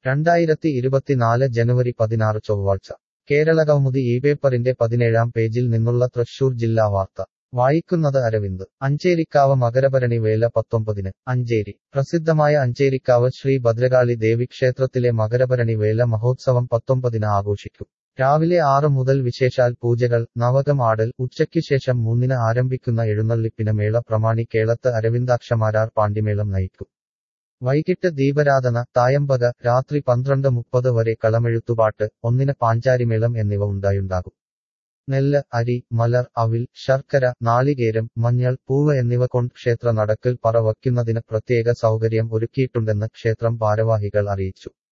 രണ്ടായിരത്തി ഇരുപത്തിനാല് ജനുവരി പതിനാറ് ചൊവ്വാഴ്ച കേരള കൗമുദി ഈ പേപ്പറിന്റെ പതിനേഴാം പേജിൽ നിന്നുള്ള തൃശൂർ ജില്ലാ വാർത്ത വായിക്കുന്നത് അരവിന്ദ് അഞ്ചേരിക്കാവ് മകരഭരണി വേല പത്തൊമ്പതിന് അഞ്ചേരി പ്രസിദ്ധമായ അഞ്ചേരിക്കാവ് ശ്രീ ഭദ്രകാളി ദേവി ക്ഷേത്രത്തിലെ മകരഭരണി വേല മഹോത്സവം പത്തൊമ്പതിന് ആഘോഷിക്കും രാവിലെ ആറ് മുതൽ വിശേഷാൽ പൂജകൾ നവകം ആടൽ ഉച്ചയ്ക്കു ശേഷം മൂന്നിന് ആരംഭിക്കുന്ന എഴുന്നള്ളിപ്പിന് മേള പ്രമാണി കേളത്ത് അരവിന്ദാക്ഷമാരാർ പാണ്ടിമേളം നയിക്കും വൈകിട്ട് ദീപരാധന തായമ്പക രാത്രി പന്ത്രണ്ട് മുപ്പത് വരെ കളമെഴുത്തുപാട്ട് ഒന്നിന് പാഞ്ചാരിമേളം എന്നിവ ഉണ്ടായുണ്ടാകും നെല്ല് അരി മലർ അവിൽ ശർക്കര നാളികേരം മഞ്ഞൾ പൂവ് എന്നിവ കൊണ്ട് ക്ഷേത്ര നടക്കിൽ പറ വയ്ക്കുന്നതിന് പ്രത്യേക സൗകര്യം ഒരുക്കിയിട്ടുണ്ടെന്ന് ക്ഷേത്രം ഭാരവാഹികൾ അറിയിച്ചു